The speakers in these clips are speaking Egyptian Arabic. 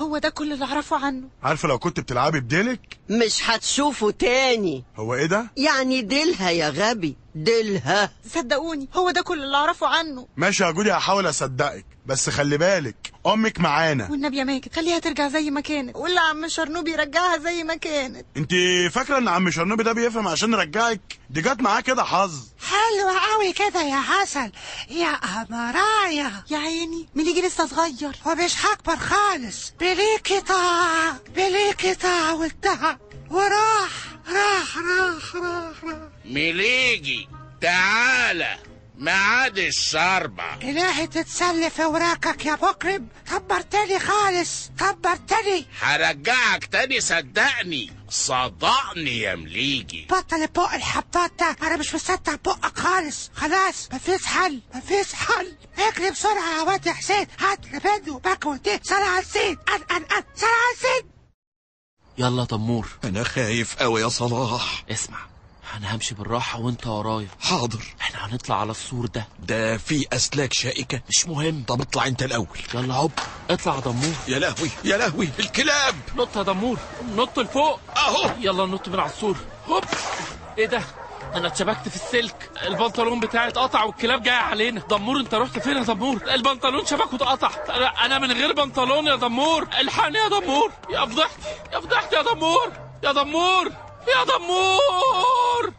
هو ده كل اللي اعرفه عنه عارفه لو كنت بتلعبي بديلك مش هتشوفه تاني هو ايه ده يعني ديلها يا غبي ديلها صدقوني هو ده كل اللي اعرفه عنه ماشي يا جودي هحاول اصدقك بس خلي بالك امك معانا والنبي يا ماجد خليها ترجع زي ما كانت وقول لعم شرنوب يرجعها زي ما كانت انت فاكره ان عم شرنوبي ده بيفهم عشان نرجعك دي جت معاه كده حظ حلوة قوي كده يا حسن يا قمرايا يا عيني مليجي لسه صغير ومش هكبر خالص بليكي طاع بليكي طاع وانتهى وراح راح راح راح راح مليجي تعالى ميعاد الشربة إلهي تتسلي في وراكك يا مكرم كبرتني خالص كبرتني هرجعك تاني صدقني صدقني يا مليجي بطل بق الحبات ده انا مش مصدق بقك خالص خلاص مفيش حل مفيش حل اجري بسرعه يا واد يا حسين هات لبند وباك ودي صلاه على الزين ان ان ان صلاه على الزين يلا تمور انا خايف قوي يا صلاح اسمع انا همشي بالراحة وانت ورايا حاضر احنا هنطلع على السور ده ده في اسلاك شائكه مش مهم طب اطلع انت الاول يلا هوب اطلع يا دمور يا لهوي يا لهوي الكلاب نط يا دمور نط لفوق اهو يلا نط من على السور هوب ايه ده انا اتشبكت في السلك البنطلون بتاعي اتقطع والكلاب جايه علينا دمور انت رحت فين يا دمور البنطلون شبك واتقطع انا انا من غير بنطلون يا دمور الحقني يا دمور يا فضحتي يا فضحتي يا دمور يا دمور يا دمور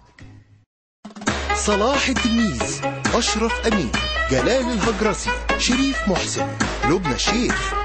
صلاح التلميذ أشرف أمين جلال الهجرسي شريف محسن لبنى الشيخ